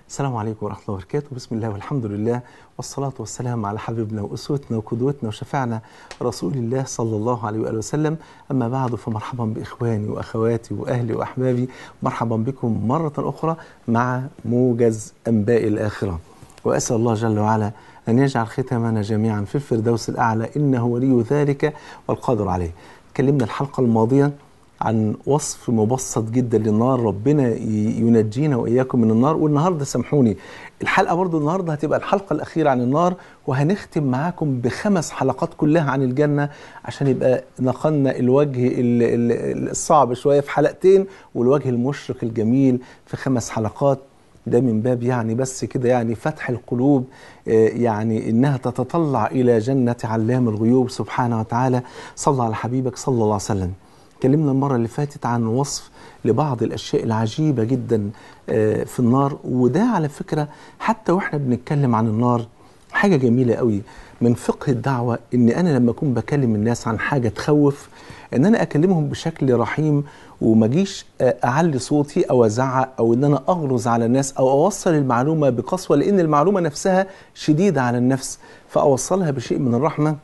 السلام عليكم ورحمة الله وبركاته بسم الله والحمد لله والصلاة والسلام على حبيبنا وأسوتنا وقدوتنا وشفعنا رسول الله صلى الله عليه وآله وسلم أما بعد فمرحبا بإخواني وأخواتي وأهلي وأحبابي مرحبا بكم مرة أخرى مع موجز أنباء الآخرة وأسأل الله جل وعلا أن يجعل ختامنا جميعا في الفردوس الأعلى إنه ولي ذلك والقادر عليه تكلمنا الحلقة الماضية عن وصف مبسط جدا للنار ربنا ينجينا واياكم من النار والنهارده سامحوني الحلقه برضو النهارده هتبقى الحلقه الاخيره عن النار وهنختم معاكم بخمس حلقات كلها عن الجنه عشان يبقى نقلنا الوجه الصعب شويه في حلقتين والوجه المشرق الجميل في خمس حلقات ده من باب يعني بس كده يعني فتح القلوب يعني انها تتطلع الى جنه علام الغيوب سبحانه وتعالى صلى على حبيبك صلى الله عليه وسلم اتكلمنا المرة اللي فاتت عن وصف لبعض الأشياء العجيبة جدا في النار وده على فكرة حتى وإحنا بنتكلم عن النار حاجة جميلة قوي من فقه الدعوة إن أنا لما أكون بكلم الناس عن حاجة تخوف إن أنا أكلمهم بشكل رحيم وما أجيش أعلي صوتي أو أزعق أو إن أنا أغلظ على الناس أو أوصل المعلومة بقسوة لأن المعلومة نفسها شديدة على النفس فأوصلها بشيء من الرحمة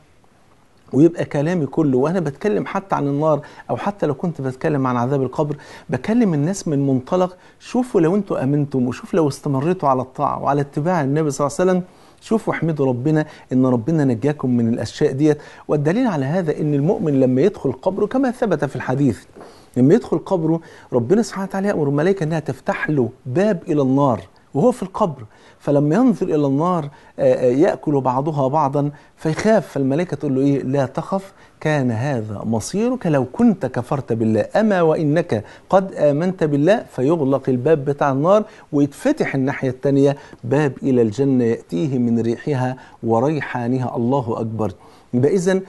ويبقى كلامي كله وانا بتكلم حتى عن النار او حتى لو كنت بتكلم عن عذاب القبر بكلم الناس من منطلق شوفوا لو انتوا امنتم وشوف لو استمريتوا على الطاعه وعلى اتباع النبي صلى الله عليه وسلم شوفوا احمدوا ربنا ان ربنا نجاكم من الاشياء ديت والدليل على هذا ان المؤمن لما يدخل قبره كما ثبت في الحديث لما يدخل قبره ربنا سبحانه وتعالى يامر الملائكه انها تفتح له باب الى النار وهو في القبر فلما ينظر الى النار ياكل بعضها بعضا فيخاف فالملائكه تقول له ايه لا تخف كان هذا مصيرك لو كنت كفرت بالله اما وانك قد امنت بالله فيغلق الباب بتاع النار ويتفتح الناحيه الثانيه باب الى الجنه ياتيه من ريحها وريحانها الله اكبر يبقى اذا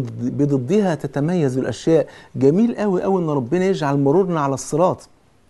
بضدها تتميز الاشياء جميل قوي قوي ان ربنا يجعل مرورنا على الصراط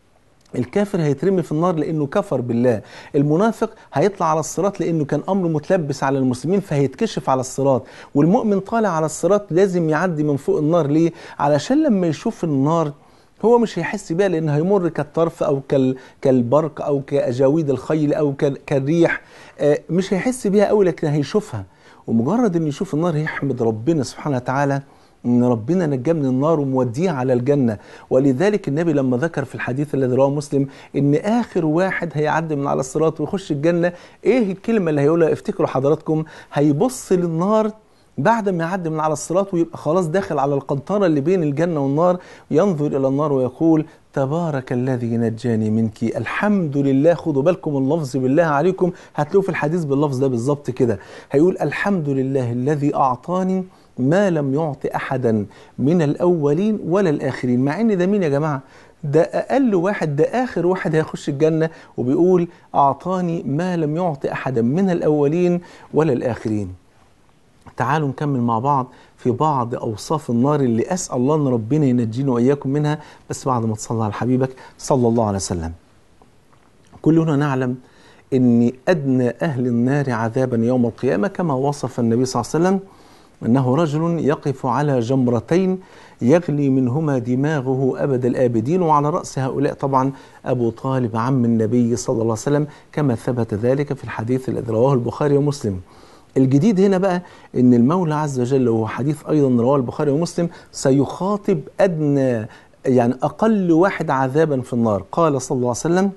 الكافر هيترمي في النار لانه كفر بالله المنافق هيطلع على الصراط لانه كان امر متلبس على المسلمين فهيتكشف على الصراط والمؤمن طالع على الصراط لازم يعدي من فوق النار ليه علشان لما يشوف النار هو مش هيحس بيها لان هيمر كالطرف او كال كالبرق او كاجاويد الخيل او كالريح مش هيحس بيها قوي لكن هيشوفها ومجرد ان يشوف النار يحمد ربنا سبحانه وتعالى ان ربنا نجاه من النار وموديه على الجنه ولذلك النبي لما ذكر في الحديث الذي رواه مسلم ان اخر واحد هيعدي من على الصراط ويخش الجنه ايه الكلمه اللي هيقولها افتكروا حضراتكم هيبص للنار بعد ما يعدي من على الصراط ويبقى خلاص داخل على القنطره اللي بين الجنه والنار ينظر الى النار ويقول تبارك الذي نجاني منك الحمد لله خدوا بالكم اللفظ بالله عليكم هتلاقوه في الحديث باللفظ ده بالظبط كده هيقول الحمد لله الذي اعطاني ما لم يعط احدا من الاولين ولا الاخرين مع ان ده مين يا جماعه ده اقل واحد ده اخر واحد هيخش الجنه وبيقول اعطاني ما لم يعط احدا من الاولين ولا الاخرين تعالوا نكمل مع بعض في بعض اوصاف النار اللي اسال الله ان ربنا ينجينا واياكم منها بس بعد ما تصلى على حبيبك صلى الله عليه وسلم كلنا نعلم ان ادنى اهل النار عذابا يوم القيامه كما وصف النبي صلى الله عليه وسلم انه رجل يقف على جمرتين يغلي منهما دماغه ابد الابدين وعلى راس هؤلاء طبعا ابو طالب عم النبي صلى الله عليه وسلم كما ثبت ذلك في الحديث الذي رواه البخاري ومسلم. الجديد هنا بقى ان المولى عز وجل وهو حديث ايضا رواه البخاري ومسلم سيخاطب ادنى يعني اقل واحد عذابا في النار قال صلى الله عليه وسلم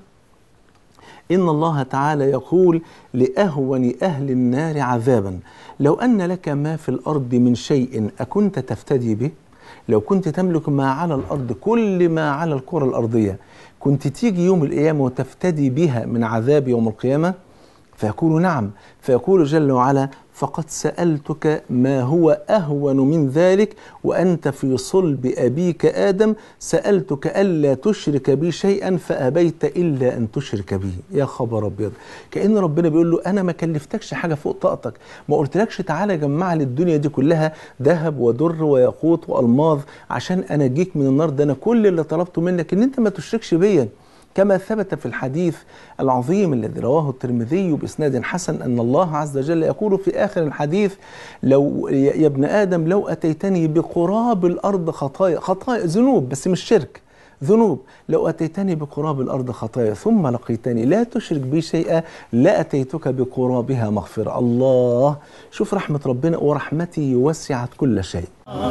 إن الله تعالى يقول لأهون أهل النار عذابا لو أن لك ما في الأرض من شيء أكنت تفتدي به لو كنت تملك ما على الأرض كل ما على الكرة الأرضية كنت تيجي يوم القيامة وتفتدي بها من عذاب يوم القيامة فيقول نعم فيقول جل وعلا فقد سألتك ما هو أهون من ذلك وأنت في صلب أبيك آدم سألتك ألا تشرك بي شيئا فأبيت إلا أن تشرك بي يا خبر أبيض كأن ربنا بيقول له أنا ما كلفتكش حاجة فوق طاقتك ما قلتلكش تعالى جمع لي الدنيا دي كلها ذهب ودر وياقوت وألماظ عشان أنا أجيك من النار ده أنا كل اللي طلبته منك إن أنت ما تشركش بيا كما ثبت في الحديث العظيم الذي رواه الترمذي باسناد حسن ان الله عز وجل يقول في اخر الحديث لو يا ابن ادم لو اتيتني بقراب الارض خطايا خطايا ذنوب بس مش شرك ذنوب لو أتيتني بقراب الأرض خطايا ثم لقيتني لا تشرك بي شيئا لأتيتك بقرابها مغفرة الله شوف رحمة ربنا ورحمتي وسعت كل شيء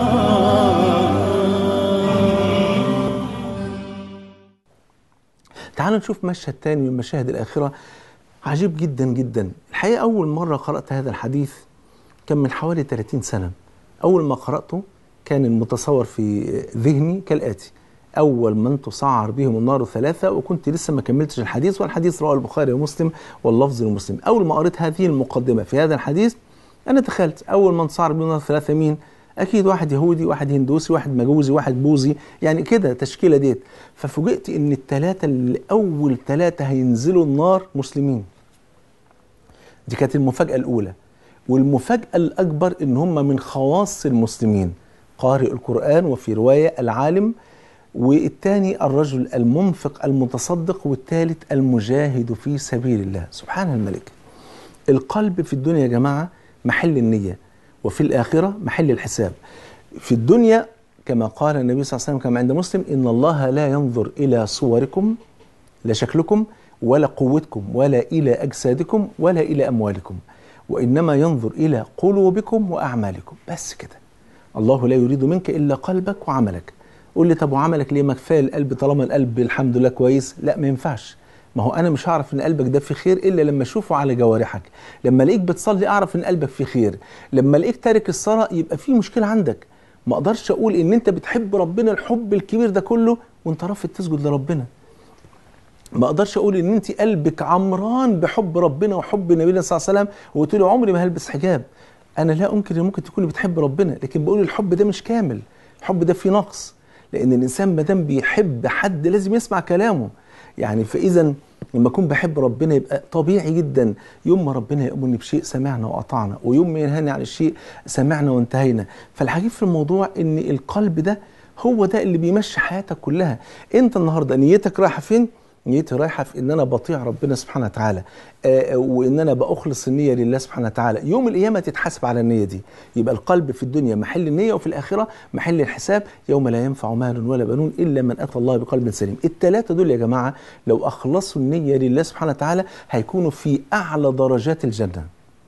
تعالوا نشوف مشهد تاني من مشاهد الآخرة عجيب جدا جدا الحقيقة أول مرة قرأت هذا الحديث كان من حوالي 30 سنة أول ما قرأته كان المتصور في ذهني كالآتي أول من تسعر بهم النار ثلاثة وكنت لسه ما كملتش الحديث والحديث رواه البخاري ومسلم واللفظ لمسلم أول ما قريت هذه المقدمة في هذا الحديث أنا تخيلت أول من تسعر بهم النار ثلاثة مين؟ أكيد واحد يهودي واحد هندوسي واحد مجوزي واحد بوذي يعني كده تشكيلة ديت ففوجئت إن الثلاثة اللي أول ثلاثة هينزلوا النار مسلمين دي كانت المفاجأة الأولى والمفاجأة الأكبر إن هم من خواص المسلمين قارئ القرآن وفي رواية العالم والثاني الرجل المنفق المتصدق والثالث المجاهد في سبيل الله سبحان الملك القلب في الدنيا يا جماعة محل النية وفي الآخرة محل الحساب في الدنيا كما قال النبي صلى الله عليه وسلم كما عند مسلم إن الله لا ينظر إلى صوركم لا شكلكم ولا قوتكم ولا إلى أجسادكم ولا إلى أموالكم وإنما ينظر إلى قلوبكم وأعمالكم بس كده الله لا يريد منك إلا قلبك وعملك قول لي طب وعملك ليه ما كفايه القلب طالما القلب الحمد لله كويس لا ما ينفعش ما هو انا مش هعرف ان قلبك ده في خير الا لما اشوفه على جوارحك لما الاقيك بتصلي اعرف ان قلبك في خير لما الاقيك تارك الصلاه يبقى في مشكله عندك ما اقدرش اقول ان انت بتحب ربنا الحب الكبير ده كله وانت رافض تسجد لربنا ما اقدرش اقول ان انت قلبك عمران بحب ربنا وحب نبينا صلى الله عليه وسلم وقلت له عمري ما هلبس حجاب انا لا انكر ان ممكن تكوني بتحب ربنا لكن بقول الحب ده مش كامل الحب ده فيه نقص لان الانسان ما دام بيحب حد لازم يسمع كلامه يعني فاذا لما اكون بحب ربنا يبقى طبيعي جدا يوم ما ربنا يامرني بشيء سمعنا واطعنا ويوم ما ينهاني عن الشيء سمعنا وانتهينا فالعجيب في الموضوع ان القلب ده هو ده اللي بيمشي حياتك كلها انت النهارده نيتك رايحه فين نيتي رايحه في ان انا بطيع ربنا سبحانه وتعالى آه وان انا باخلص النيه لله سبحانه وتعالى يوم القيامه تتحاسب على النيه دي يبقى القلب في الدنيا محل النيه وفي الاخره محل الحساب يوم لا ينفع مال ولا بنون الا من اتى الله بقلب سليم الثلاثه دول يا جماعه لو اخلصوا النيه لله سبحانه وتعالى هيكونوا في اعلى درجات الجنه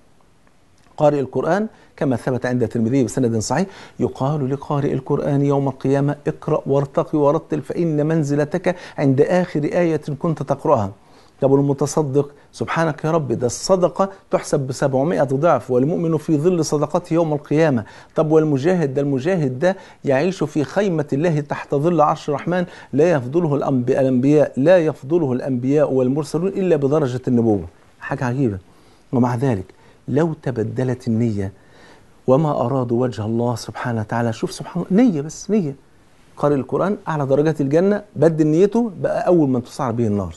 قارئ القرآن كما ثبت عند الترمذي بسند صحيح يقال لقارئ القرآن يوم القيامة اقرأ وارتقي ورتل فإن منزلتك عند آخر آية كنت تقرأها طب المتصدق سبحانك يا رب ده الصدقة تحسب بسبعمائة ضعف والمؤمن في ظل صدقته يوم القيامة طب والمجاهد ده المجاهد ده يعيش في خيمة الله تحت ظل عرش الرحمن لا يفضله الأنبياء, الأنبياء لا يفضله الأنبياء والمرسلون إلا بدرجة النبوة حاجة عجيبة ومع ذلك لو تبدلت النية وما أرادوا وجه الله سبحانه وتعالى شوف سبحان الله نية بس نية قارئ القرآن أعلى درجات الجنة بدل نيته بقى أول من تسعر به النار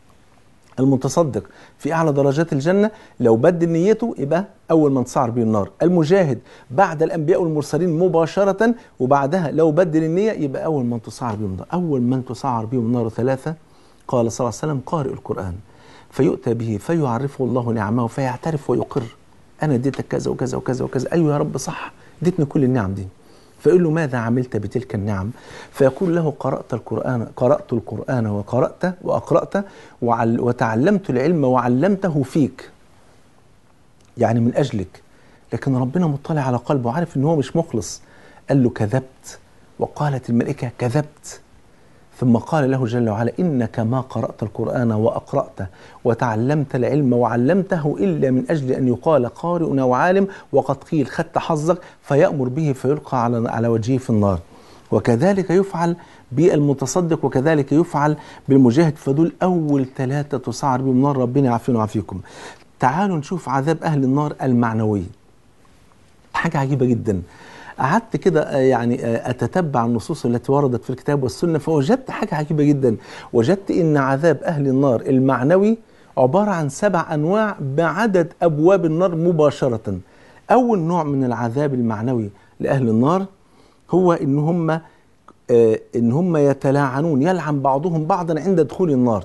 المتصدق في أعلى درجات الجنة لو بدل نيته يبقى أول من تسعر به النار المجاهد بعد الأنبياء والمرسلين مباشرة وبعدها لو بدل النية يبقى أول من تسعر به النار أول من تسعر به النار ثلاثة قال صلى الله عليه وسلم قارئ القرآن فيؤتى به فيعرفه الله نعمه فيعترف ويقر انا اديتك كذا وكذا وكذا وكذا ايوه يا رب صح اديتني كل النعم دي فيقول له ماذا عملت بتلك النعم فيقول له قرأت القرآن قرأت القرآن وقرأت وأقرأت وعل وتعلمت العلم وعلمته فيك يعني من أجلك لكن ربنا مطلع على قلبه عارف ان هو مش مخلص قال له كذبت وقالت الملائكة كذبت ثم قال له جل وعلا إنك ما قرأت القرآن وأقرأت وتعلمت العلم وعلمته إلا من أجل أن يقال قارئ أو عالم وقد قيل خدت حظك فيأمر به فيلقى على على وجهه في النار وكذلك يفعل بالمتصدق وكذلك يفعل بالمجاهد فدول أول ثلاثة تسعر بهم النار ربنا يعافينا ويعافيكم تعالوا نشوف عذاب أهل النار المعنوي حاجة عجيبة جدا قعدت كده يعني اتتبع النصوص التي وردت في الكتاب والسنه فوجدت حاجه عجيبه جدا وجدت ان عذاب اهل النار المعنوي عباره عن سبع انواع بعدد ابواب النار مباشره اول نوع من العذاب المعنوي لاهل النار هو ان هم ان هم يتلاعنون يلعن بعضهم بعضا عند دخول النار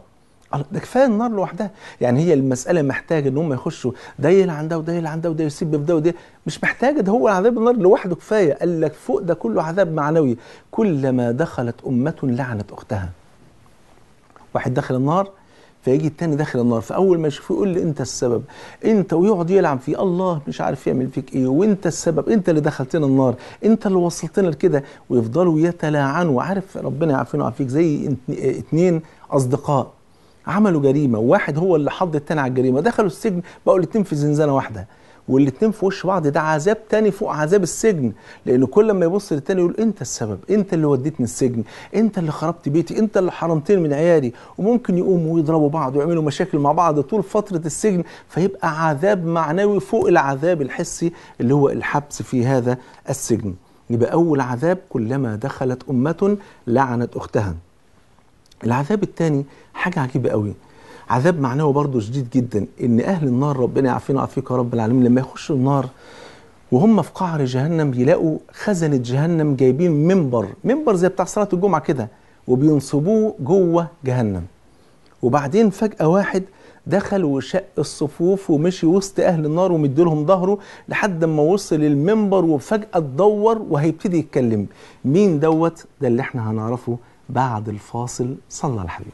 الله ده كفايه النار لوحدها يعني هي المساله محتاجه ان هم يخشوا ده يلعن ده وده يلعن ده وده يسب في ده وده مش محتاجه ده هو عذاب النار لوحده كفايه قال لك فوق ده كله عذاب معنوي كلما دخلت امه لعنت اختها واحد دخل النار فيجي التاني داخل النار فاول ما يشوفه يقول لي انت السبب انت ويقعد يلعن فيه الله مش عارف يعمل فيك ايه وانت السبب انت اللي دخلتنا النار انت اللي وصلتنا لكده ويفضلوا يتلاعنوا عارف ربنا يعافينا ويعافيك زي اتنين اصدقاء عملوا جريمه وواحد هو اللي حض التاني على الجريمه دخلوا السجن بقوا الاتنين في زنزانه واحده والاتنين في وش بعض ده عذاب تاني فوق عذاب السجن لان كل ما يبص للتاني يقول انت السبب انت اللي وديتني السجن انت اللي خربت بيتي انت اللي حرمتني من عيالي وممكن يقوموا ويضربوا بعض ويعملوا مشاكل مع بعض طول فتره السجن فيبقى عذاب معنوي فوق العذاب الحسي اللي هو الحبس في هذا السجن يبقى اول عذاب كلما دخلت امه لعنت اختها العذاب الثاني حاجه عجيبه قوي عذاب معنوي برضه شديد جدا ان اهل النار ربنا يعافينا ويعافيك يا رب العالمين لما يخشوا النار وهم في قعر جهنم يلاقوا خزنة جهنم جايبين منبر منبر زي بتاع صلاة الجمعة كده وبينصبوه جوه جهنم وبعدين فجأة واحد دخل وشق الصفوف ومشي وسط أهل النار ومديلهم ظهره لحد ما وصل المنبر وفجأة اتدور وهيبتدي يتكلم مين دوت ده اللي احنا هنعرفه بعد الفاصل صلى الحبيب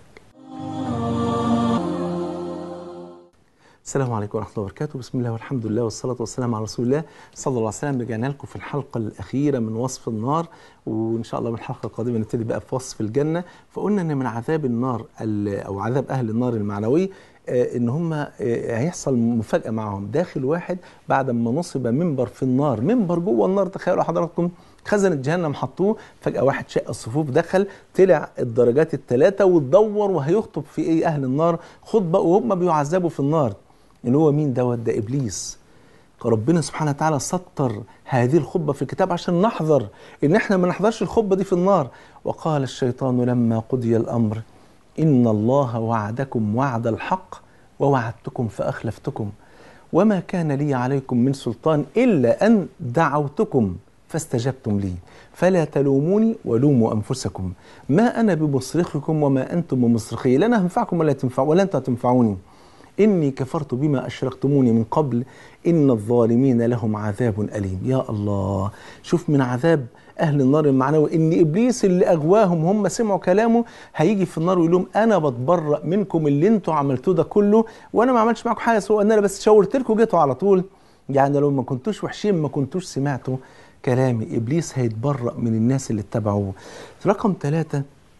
السلام عليكم ورحمة الله وبركاته بسم الله والحمد لله والصلاة والسلام على رسول الله صلى الله عليه وسلم رجعنا لكم في الحلقة الأخيرة من وصف النار وإن شاء الله من الحلقة القادمة نبتدي بقى في وصف الجنة فقلنا إن من عذاب النار أو عذاب أهل النار المعنوي آه ان هم آه هيحصل مفاجاه معاهم داخل واحد بعد ما نصب منبر في النار منبر جوه النار تخيلوا حضراتكم خزنة جهنم حطوه فجأة واحد شق الصفوف دخل طلع الدرجات الثلاثة وتدور وهيخطب في ايه أهل النار خطبة وهم بيعذبوا في النار اللي هو مين دوت ده إبليس ربنا سبحانه وتعالى سطر هذه الخطبة في الكتاب عشان نحذر إن إحنا ما نحضرش الخطبة دي في النار وقال الشيطان لما قضي الأمر إن الله وعدكم وعد الحق ووعدتكم فأخلفتكم وما كان لي عليكم من سلطان إلا أن دعوتكم فاستجبتم لي فلا تلوموني ولوموا انفسكم ما انا بمصرخكم وما انتم بمصرخي لا انا هنفعكم ولا تنفع ولا انتم تنفعوني اني كفرت بما اشركتموني من قبل ان الظالمين لهم عذاب اليم يا الله شوف من عذاب اهل النار المعنوي ان ابليس اللي اغواهم هم سمعوا كلامه هيجي في النار ويقول لهم انا بتبرأ منكم اللي انتوا عملتوه ده كله وانا ما عملتش معاكم حاجه سوى ان انا بس شاورت لكم جيتوا على طول يعني لو ما كنتوش وحشين ما كنتوش سمعتوا كلامي ابليس هيتبرأ من الناس اللي اتبعوه رقم ثلاثة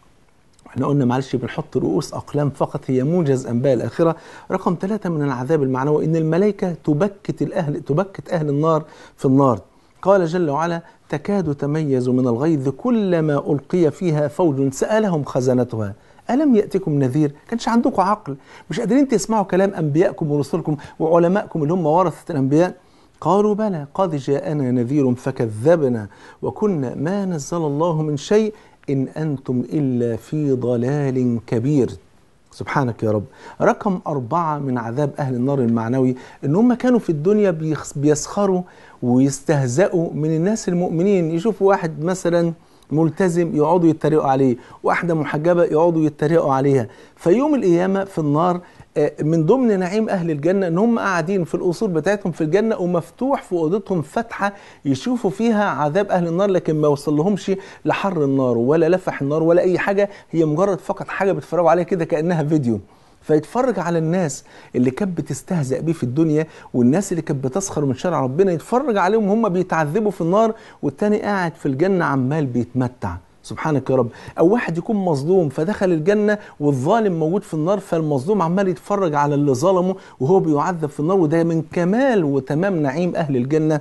احنا قلنا معلش بنحط رؤوس اقلام فقط هي موجز انباء الاخره رقم ثلاثة من العذاب المعنوي ان الملائكه تبكت الاهل تبكت اهل النار في النار قال جل وعلا تكاد تميز من الغيظ كلما القي فيها فوج سالهم خزنتها ألم يأتكم نذير؟ كانش عندكم عقل، مش قادرين تسمعوا كلام أنبيائكم ورسلكم وعلمائكم اللي هم ورثة الأنبياء؟ قالوا بلى قد جاءنا نذير فكذبنا وكنا ما نزل الله من شيء إن أنتم إلا في ضلال كبير سبحانك يا رب رقم أربعة من عذاب أهل النار المعنوي إن هم كانوا في الدنيا بيسخروا ويستهزئوا من الناس المؤمنين يشوفوا واحد مثلا ملتزم يقعدوا يتريقوا عليه واحدة محجبة يقعدوا يتريقوا عليها فيوم القيامة في النار من ضمن نعيم اهل الجنه ان هم قاعدين في القصور بتاعتهم في الجنه ومفتوح في اوضتهم فتحه يشوفوا فيها عذاب اهل النار لكن ما يوصلهمش لحر النار ولا لفح النار ولا اي حاجه هي مجرد فقط حاجه بيتفرجوا عليها كده كانها فيديو فيتفرج على الناس اللي كانت بتستهزأ بيه في الدنيا والناس اللي كانت بتسخر من شرع ربنا يتفرج عليهم هم بيتعذبوا في النار والتاني قاعد في الجنه عمال بيتمتع سبحانك يا رب او واحد يكون مظلوم فدخل الجنه والظالم موجود في النار فالمظلوم عمال يتفرج على اللي ظلمه وهو بيعذب في النار وده من كمال وتمام نعيم اهل الجنه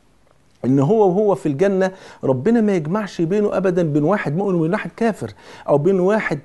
ان هو وهو في الجنه ربنا ما يجمعش بينه ابدا بين واحد مؤمن وبين واحد كافر او بين واحد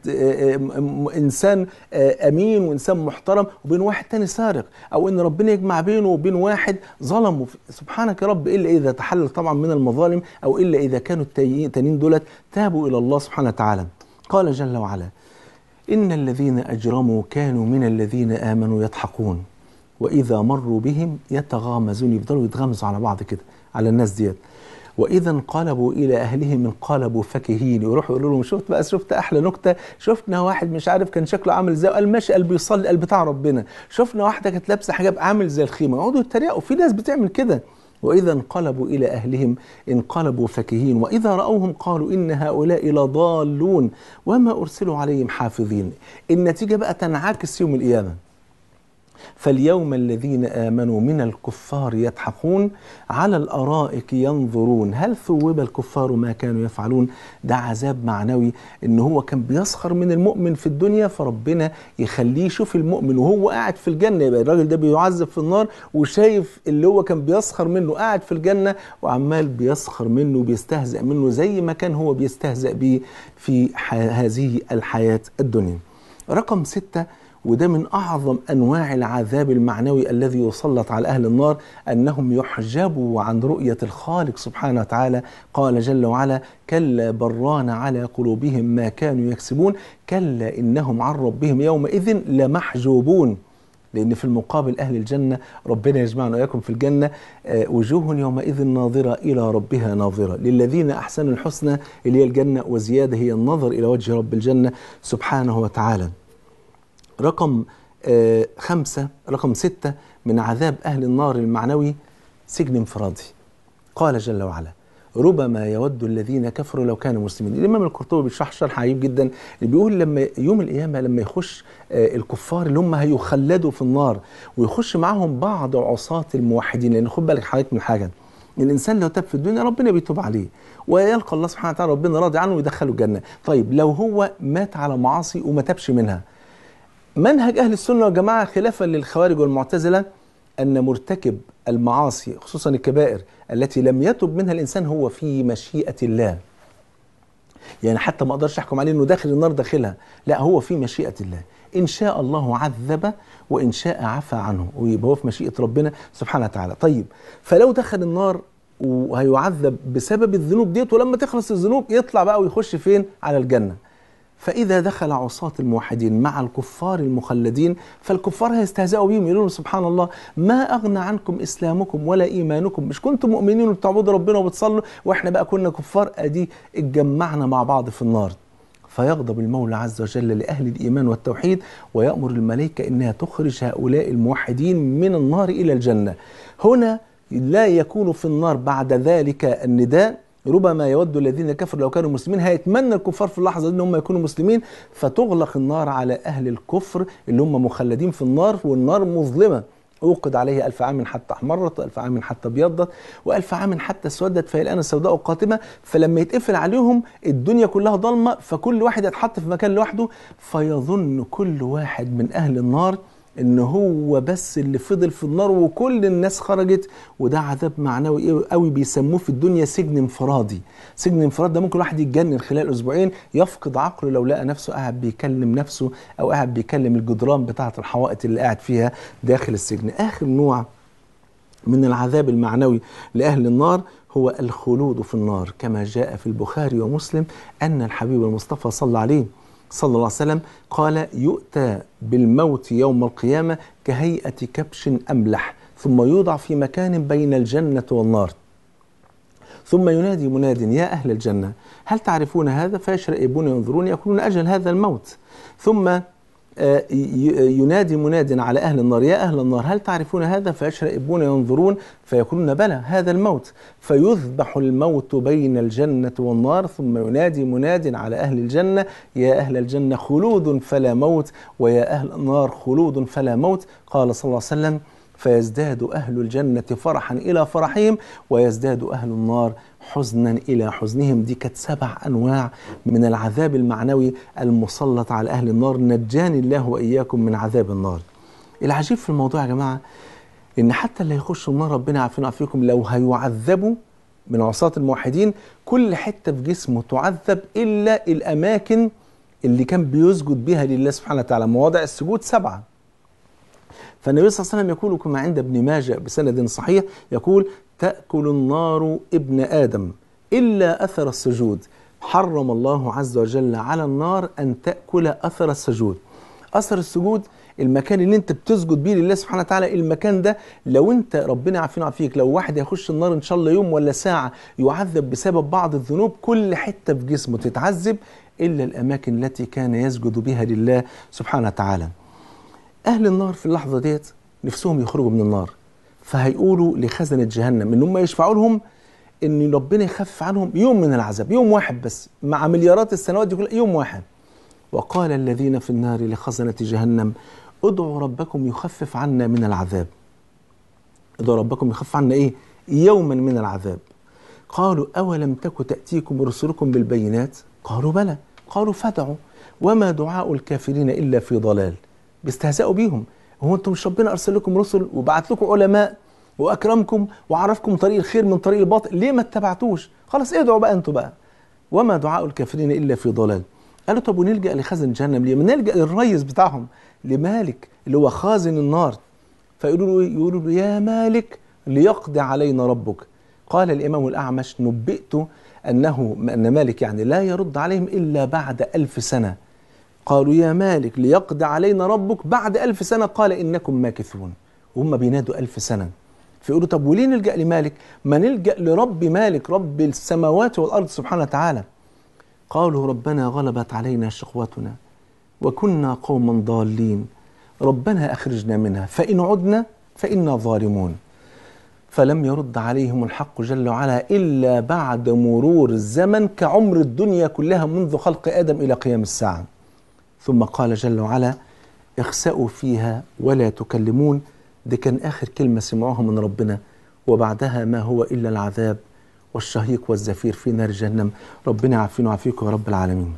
انسان امين وانسان محترم وبين واحد تاني سارق او ان ربنا يجمع بينه وبين واحد ظلم سبحانك يا رب الا اذا تحلل طبعا من المظالم او الا اذا كانوا التانيين دولت تابوا الى الله سبحانه وتعالى قال جل وعلا ان الذين اجرموا كانوا من الذين امنوا يضحكون واذا مروا بهم يتغامزون يفضلوا يتغامزوا على بعض كده على الناس ديت واذا انقلبوا الى اهلهم انقلبوا فكهين يروحوا يقولوا لهم شفت بقى شفت احلى نكته شفنا واحد مش عارف كان شكله عامل ازاي قال ماشي قال بيصلي قال بتاع ربنا شفنا واحده كانت لابسه حجاب عامل زي الخيمه يقعدوا يتريقوا في ناس بتعمل كده وإذا انقلبوا إلى أهلهم انقلبوا فكهين وإذا رأوهم قالوا إن هؤلاء لضالون وما أرسلوا عليهم حافظين النتيجة بقى تنعكس يوم القيامة فاليوم الذين آمنوا من الكفار يضحكون على الأرائك ينظرون هل ثوب الكفار ما كانوا يفعلون ده عذاب معنوي إن هو كان بيسخر من المؤمن في الدنيا فربنا يخليه يشوف المؤمن وهو قاعد في الجنة يبقى الراجل ده بيعذب في النار وشايف اللي هو كان بيسخر منه قاعد في الجنة وعمال بيسخر منه وبيستهزأ منه زي ما كان هو بيستهزأ بيه في هذه الحياة الدنيا رقم ستة وده من أعظم أنواع العذاب المعنوي الذي يسلط على أهل النار أنهم يحجبوا عن رؤية الخالق سبحانه وتعالى قال جل وعلا كلا بران على قلوبهم ما كانوا يكسبون كلا إنهم عن ربهم يومئذ لمحجوبون لأن في المقابل أهل الجنة ربنا يجمعنا وإياكم في الجنة آه وجوه يومئذ ناظرة إلى ربها ناظرة للذين أحسنوا الحسنى اللي هي الجنة وزيادة هي النظر إلى وجه رب الجنة سبحانه وتعالى رقم آه خمسة رقم ستة من عذاب أهل النار المعنوي سجن انفرادي قال جل وعلا ربما يود الذين كفروا لو كانوا مسلمين الامام القرطبي بيشرح شرح عجيب جدا اللي بيقول لما يوم القيامه لما يخش آه الكفار اللي هم هيخلدوا في النار ويخش معاهم بعض عصاة الموحدين لان خد بالك حضرتك من حاجه الانسان لو تاب في الدنيا ربنا بيتوب عليه ويلقى الله سبحانه وتعالى ربنا راضي عنه ويدخله الجنه طيب لو هو مات على معاصي وما تابش منها منهج أهل السنة والجماعة خلافا للخوارج والمعتزلة أن مرتكب المعاصي خصوصا الكبائر التي لم يتب منها الإنسان هو في مشيئة الله يعني حتى ما أقدرش أحكم عليه أنه داخل النار داخلها لا هو في مشيئة الله إن شاء الله عذب وإن شاء عفى عنه ويبقى هو في مشيئة ربنا سبحانه وتعالى طيب فلو دخل النار وهيعذب بسبب الذنوب ديت ولما تخلص الذنوب يطلع بقى ويخش فين على الجنة فإذا دخل عصاة الموحدين مع الكفار المخلدين فالكفار هيستهزئوا بهم يقولون سبحان الله ما أغنى عنكم إسلامكم ولا إيمانكم مش كنتم مؤمنين وبتعبدوا ربنا وبتصلوا وإحنا بقى كنا كفار أدي اتجمعنا مع بعض في النار فيغضب المولى عز وجل لأهل الإيمان والتوحيد ويأمر الملائكة إنها تخرج هؤلاء الموحدين من النار إلى الجنة هنا لا يكون في النار بعد ذلك النداء ربما يود الذين كفروا لو كانوا مسلمين هيتمنى الكفار في اللحظه دي ان هم يكونوا مسلمين فتغلق النار على اهل الكفر اللي هم مخلدين في النار والنار مظلمه أوقد عليه ألف عام حتى أحمرت وألف عام حتى ابيضت وألف عام حتى اسودت فهي الآن السوداء قاتمة فلما يتقفل عليهم الدنيا كلها ضلمة فكل واحد يتحط في مكان لوحده فيظن كل واحد من أهل النار ان هو بس اللي فضل في النار وكل الناس خرجت وده عذاب معنوي قوي بيسموه في الدنيا سجن انفرادي سجن انفراد ده ممكن واحد يتجنن خلال اسبوعين يفقد عقله لو لقى نفسه قاعد بيكلم نفسه او قاعد بيكلم الجدران بتاعه الحوائط اللي قاعد فيها داخل السجن اخر نوع من العذاب المعنوي لاهل النار هو الخلود في النار كما جاء في البخاري ومسلم ان الحبيب المصطفى صلى عليه صلى الله عليه وسلم قال يؤتى بالموت يوم القيامة كهيئة كبش أملح ثم يوضع في مكان بين الجنة والنار ثم ينادي مناد يا أهل الجنة هل تعرفون هذا فيشرئبون ينظرون يقولون أجل هذا الموت ثم ينادي مناد على أهل النار يا أهل النار هل تعرفون هذا فيشرئبون ينظرون فيقولون بلى هذا الموت فيذبح الموت بين الجنة والنار ثم ينادي مناد على أهل الجنة يا أهل الجنة خلود فلا موت ويا أهل النار خلود فلا موت قال صلى الله عليه وسلم فيزداد أهل الجنة فرحا إلى فرحهم ويزداد أهل النار حزنا إلى حزنهم دي كانت سبع أنواع من العذاب المعنوي المسلط على أهل النار نجاني الله وإياكم من عذاب النار العجيب في الموضوع يا جماعة إن حتى اللي هيخشوا النار ربنا يعافينا ويعافيكم لو هيعذبوا من عصاة الموحدين كل حتة في جسمه تعذب إلا الأماكن اللي كان بيسجد بها لله سبحانه وتعالى مواضع السجود سبعة فالنبي صلى الله عليه وسلم يقول كما عند ابن ماجه بسند صحيح يقول تأكل النار ابن آدم إلا أثر السجود حرم الله عز وجل على النار أن تأكل أثر السجود أثر السجود المكان اللي انت بتسجد بيه لله سبحانه وتعالى المكان ده لو انت ربنا عافينا وعافيك لو واحد هيخش النار ان شاء الله يوم ولا ساعه يعذب بسبب بعض الذنوب كل حته في جسمه تتعذب الا الاماكن التي كان يسجد بها لله سبحانه وتعالى. اهل النار في اللحظه ديت نفسهم يخرجوا من النار فهيقولوا لخزنه جهنم ان هم يشفعوا لهم ان ربنا يخفف عنهم يوم من العذاب يوم واحد بس مع مليارات السنوات دي كلها يوم واحد وقال الذين في النار لخزنة جهنم ادعوا ربكم يخفف عنا من العذاب ادعوا ربكم يخفف عنا ايه يوما من العذاب قالوا أولم تك تأتيكم رسلكم بالبينات قالوا بلى قالوا فادعوا وما دعاء الكافرين إلا في ضلال بيستهزئوا بيهم هو انتم مش ربنا أرسل لكم رسل وبعت لكم علماء واكرمكم وعرفكم طريق الخير من طريق الباطل ليه ما اتبعتوش خلاص ادعوا بقى انتوا بقى وما دعاء الكافرين الا في ضلال قالوا طب ونلجا لخزن جهنم ليه ما نلجا للريس بتاعهم لمالك اللي هو خازن النار فيقولوا له يقولوا له يا مالك ليقضي علينا ربك قال الامام الاعمش نبئت انه ان مالك يعني لا يرد عليهم الا بعد ألف سنه قالوا يا مالك ليقضي علينا ربك بعد ألف سنه قال انكم ماكثون وهم بينادوا ألف سنه فيقولوا طب وليه نلجأ لمالك؟ ما نلجأ لرب مالك رب السماوات والأرض سبحانه وتعالى. قالوا ربنا غلبت علينا شقوتنا وكنا قوما ضالين ربنا أخرجنا منها فإن عدنا فإنا ظالمون. فلم يرد عليهم الحق جل وعلا إلا بعد مرور الزمن كعمر الدنيا كلها منذ خلق آدم إلى قيام الساعة. ثم قال جل وعلا: اخسأوا فيها ولا تكلمون دي كان آخر كلمة سمعوها من ربنا وبعدها ما هو إلا العذاب والشهيق والزفير في نار جهنم ربنا يعافينا ويعافيكم يا رب العالمين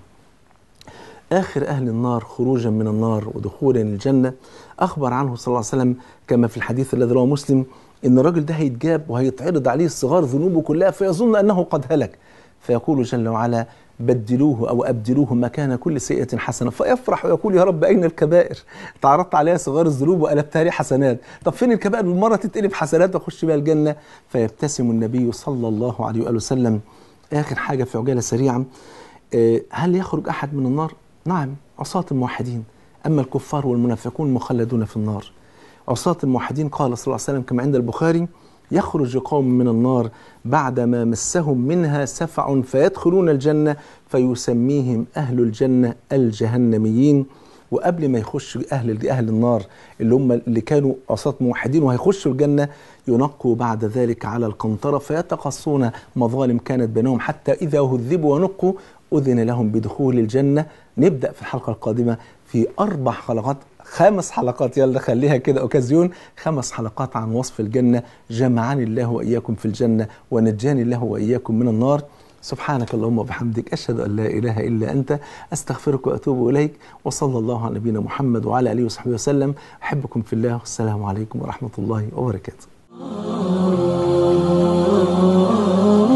آخر أهل النار خروجا من النار ودخولا الجنة أخبر عنه صلى الله عليه وسلم كما في الحديث الذي رواه مسلم إن الرجل ده هيتجاب وهيتعرض عليه صغار ذنوبه كلها فيظن أنه قد هلك فيقول جل وعلا بدلوه او ابدلوه مكان كل سيئه حسنه فيفرح ويقول يا رب اين الكبائر؟ تعرضت عليها صغار الذنوب وقلبتها لي حسنات، طب فين الكبائر بالمره تتقلب حسنات واخش بيها الجنه؟ فيبتسم النبي صلى الله عليه واله وسلم اخر حاجه في عجاله سريعا هل يخرج احد من النار؟ نعم عصاة الموحدين اما الكفار والمنافقون مخلدون في النار. عصاة الموحدين قال صلى الله عليه وسلم كما عند البخاري يخرج قوم من النار بعدما مسهم منها سفع فيدخلون الجنة فيسميهم أهل الجنة الجهنميين وقبل ما يخش أهل أهل النار اللي هم اللي كانوا عصاة موحدين وهيخشوا الجنة ينقوا بعد ذلك على القنطرة فيتقصون مظالم كانت بينهم حتى إذا هذبوا ونقوا أذن لهم بدخول الجنة نبدأ في الحلقة القادمة في أربع حلقات خمس حلقات يلا خليها كده اوكازيون خمس حلقات عن وصف الجنه جمعني الله واياكم في الجنه ونجاني الله واياكم من النار سبحانك اللهم وبحمدك اشهد ان لا اله الا انت استغفرك واتوب اليك وصلى الله على نبينا محمد وعلى اله وصحبه وسلم احبكم في الله والسلام عليكم ورحمه الله وبركاته